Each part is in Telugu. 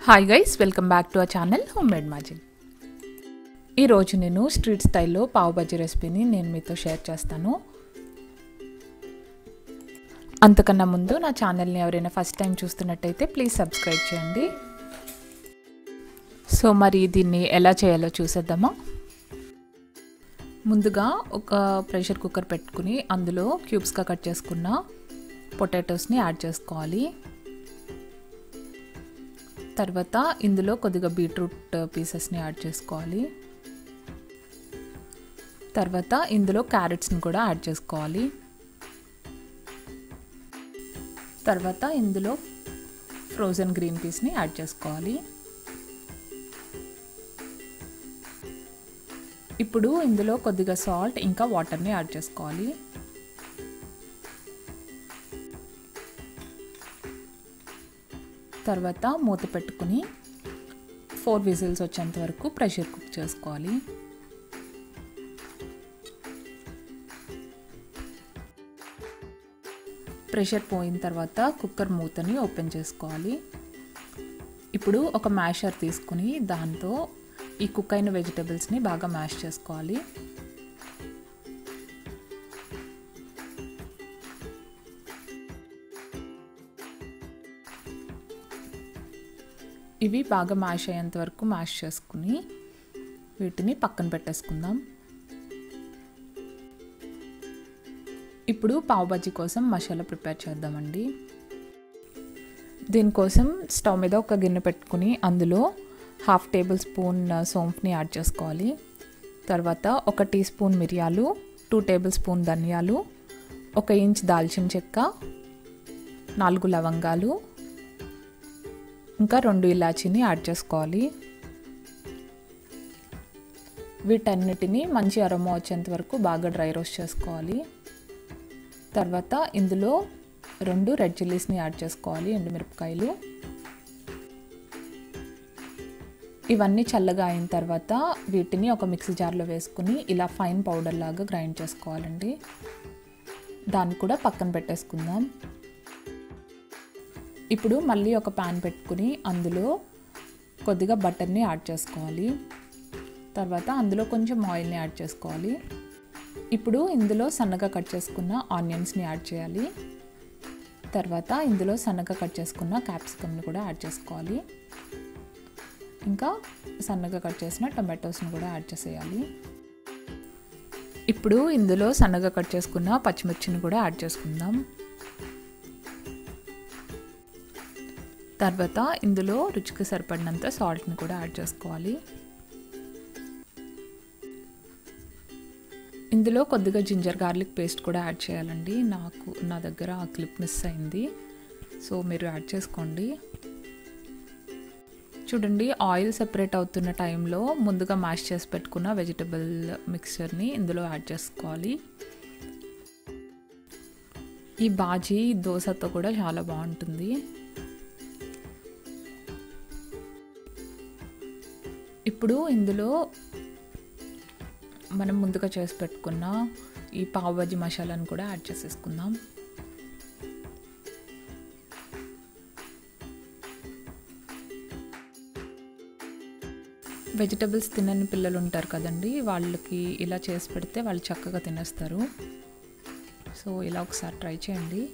hi guys welcome back to our channel home made magic ఈరోజు నేను స్ట్రీట్ స్టైల్లో పావు బజ్జీ రెసిపీని నేను మీతో షేర్ చేస్తాను అంతకన్నా ముందు నా ఛానల్ని ఎవరైనా ఫస్ట్ టైం చూస్తున్నట్టయితే ప్లీజ్ సబ్స్క్రైబ్ చేయండి సో మరి దీన్ని ఎలా చేయాలో చూసేద్దామా ముందుగా ఒక ప్రెషర్ కుక్కర్ పెట్టుకుని అందులో క్యూబ్స్గా కట్ చేసుకున్న పొటాటోస్ని యాడ్ చేసుకోవాలి తర్వాత ఇందులో కొద్దిగా బీట్రూట్ పీసెస్ని యాడ్ చేసుకోవాలి తర్వాత ఇందులో క్యారెట్స్ని కూడా యాడ్ చేసుకోవాలి తర్వాత ఇందులో ఫ్రోజన్ గ్రీన్ పీస్ని యాడ్ చేసుకోవాలి ఇప్పుడు ఇందులో కొద్దిగా సాల్ట్ ఇంకా వాటర్ని యాడ్ చేసుకోవాలి తర్వాత మూత పెట్టుకుని ఫోర్ విజిల్స్ వచ్చేంత వరకు ప్రెషర్ కుక్ చేసుకోవాలి ప్రెషర్ పోయిన తర్వాత కుక్కర్ మూతని ఓపెన్ చేసుకోవాలి ఇప్పుడు ఒక మ్యాషర్ తీసుకుని దాంతో ఈ కుక్ అయిన వెజిటబుల్స్ని బాగా మ్యాష్ చేసుకోవాలి ఇవి బాగా మ్యాష్ అయ్యేంత వరకు మ్యాష్ చేసుకుని వీటిని పక్కన పెట్టేసుకుందాం ఇప్పుడు పావు బజ్జీ కోసం మసాలా ప్రిపేర్ చేద్దామండి దీనికోసం స్టవ్ మీద ఒక గిన్నె పెట్టుకుని అందులో హాఫ్ టేబుల్ స్పూన్ సోంఫ్ని యాడ్ చేసుకోవాలి తర్వాత ఒక టీ స్పూన్ మిరియాలు టూ టేబుల్ స్పూన్ ధనియాలు ఒక ఇంచ్ దాల్చిన చెక్క నాలుగు లవంగాలు ఇంకా రెండు ఇలాచీని యాడ్ చేసుకోవాలి వీటన్నిటిని మంచి అరోమా వచ్చేంత వరకు బాగా డ్రై రోస్ట్ చేసుకోవాలి తర్వాత ఇందులో రెండు రెడ్ చిల్లీస్ని యాడ్ చేసుకోవాలి ఎండుమిరపకాయలు ఇవన్నీ చల్లగా అయిన తర్వాత వీటిని ఒక మిక్సీ జార్లో వేసుకుని ఇలా ఫైన్ పౌడర్ లాగా గ్రైండ్ చేసుకోవాలండి దాన్ని కూడా పక్కన పెట్టేసుకుందాం ఇప్పుడు మళ్ళీ ఒక ప్యాన్ పెట్టుకుని అందులో కొద్దిగా బటర్ని యాడ్ చేసుకోవాలి తర్వాత అందులో కొంచెం ఆయిల్ని యాడ్ చేసుకోవాలి ఇప్పుడు ఇందులో సన్నగా కట్ చేసుకున్న ఆనియన్స్ని యాడ్ చేయాలి తర్వాత ఇందులో సన్నగా కట్ చేసుకున్న క్యాప్సికమ్ని కూడా యాడ్ చేసుకోవాలి ఇంకా సన్నగా కట్ చేసిన టమాటోస్ని కూడా యాడ్ చేసేయాలి ఇప్పుడు ఇందులో సన్నగా కట్ చేసుకున్న పచ్చిమిర్చిని కూడా యాడ్ చేసుకుందాం తర్వాత ఇందులో రుచికి సరిపడినంత సాల్ట్ని కూడా యాడ్ చేసుకోవాలి ఇందులో కొద్దిగా జింజర్ గార్లిక్ పేస్ట్ కూడా యాడ్ చేయాలండి నాకు నా దగ్గర ఆ క్లిప్ మిస్ అయింది సో మీరు యాడ్ చేసుకోండి చూడండి ఆయిల్ సెపరేట్ అవుతున్న టైంలో ముందుగా మ్యాష్ చేసి పెట్టుకున్న వెజిటబుల్ మిక్చర్ని ఇందులో యాడ్ చేసుకోవాలి ఈ బాజీ దోశతో కూడా చాలా బాగుంటుంది ఇప్పుడు ఇందులో మనం ముందుగా చేసి పెట్టుకున్న ఈ పావు బజ్జీ మసాలాను కూడా యాడ్ చేసేసుకుందాం వెజిటబుల్స్ తినని పిల్లలు ఉంటారు కదండి వాళ్ళకి ఇలా చేసి పెడితే వాళ్ళు చక్కగా తినేస్తారు సో ఇలా ఒకసారి ట్రై చేయండి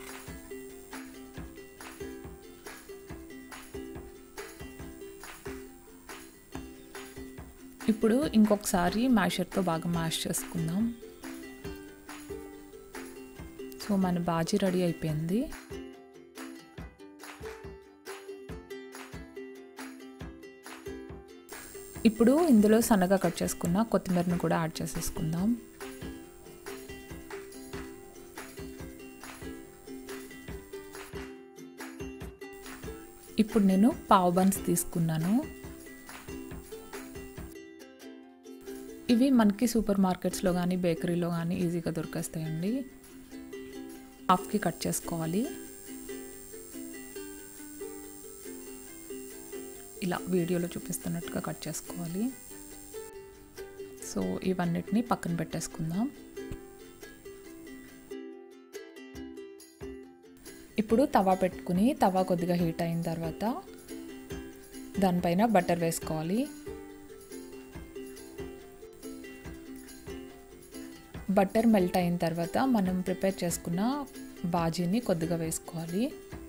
ఇప్పుడు ఇంకొకసారి మ్యాషర్తో బాగా మ్యాష్ చేసుకుందాం సో మన బాజీ రెడీ అయిపోయింది ఇప్పుడు ఇందులో సన్నగా కట్ చేసుకున్న కొత్తిమీరను కూడా యాడ్ చేసేసుకుందాం ఇప్పుడు నేను పావు బన్స్ తీసుకున్నాను ఇవి మనకి సూపర్ మార్కెట్స్లో కానీ బేకరీలో కానీ ఈజీగా దొరికేస్తాయండి హాఫ్కి కట్ చేసుకోవాలి ఇలా వీడియోలో చూపిస్తున్నట్టుగా కట్ చేసుకోవాలి సో ఇవన్నిటిని పక్కన పెట్టేసుకుందాం ఇప్పుడు తవా పెట్టుకుని తవా కొద్దిగా హీట్ అయిన తర్వాత దానిపైన బటర్ వేసుకోవాలి బటర్ మెల్ట్ అయిన తర్వాత మనం ప్రిపేర్ చేసుకున్న బాజీని కొద్దిగా వేసుకోవాలి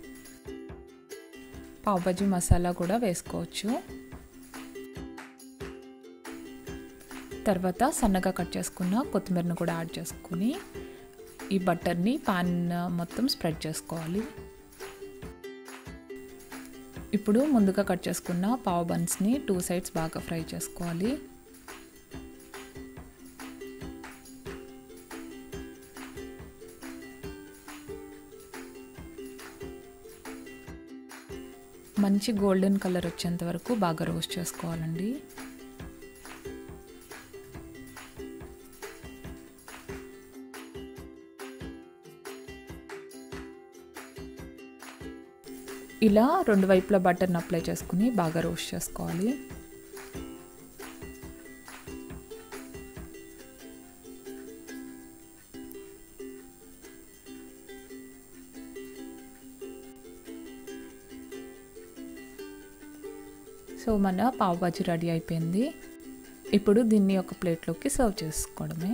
పావుబాజీ మసాలా కూడా వేసుకోవచ్చు తర్వాత సన్నగా కట్ చేసుకున్న కొత్తిమీరను కూడా యాడ్ చేసుకుని ఈ బటర్ని పాన్ మొత్తం స్ప్రెడ్ చేసుకోవాలి ఇప్పుడు ముందుగా కట్ చేసుకున్న పావు బన్స్ని టూ సైడ్స్ బాగా ఫ్రై చేసుకోవాలి మంచి గోల్డెన్ కలర్ వచ్చేంత వరకు బాగా రోస్ట్ చేసుకోవాలండి ఇలా రెండు వైపులా బటర్ని అప్లై చేసుకుని బాగా రోస్ట్ చేసుకోవాలి సో మన పావు బాజీ రెడీ అయిపోయింది ఇప్పుడు దీన్ని ఒక ప్లేట్లోకి సర్వ్ చేసుకోవడమే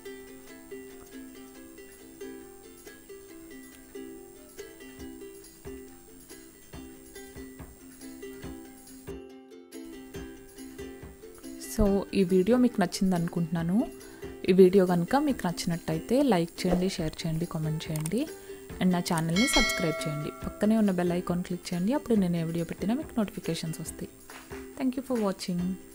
సో ఈ వీడియో మీకు నచ్చింది అనుకుంటున్నాను ఈ వీడియో కనుక మీకు నచ్చినట్టయితే లైక్ చేయండి షేర్ చేయండి కామెంట్ చేయండి అండ్ నా ఛానల్ని సబ్స్క్రైబ్ చేయండి పక్కనే ఉన్న బెల్ ఐకాన్ క్లిక్ చేయండి అప్పుడు నేను ఏ వీడియో పెట్టినా మీకు నోటిఫికేషన్స్ వస్తాయి థ్యాంక్ యూ ఫర్ వాచింగ్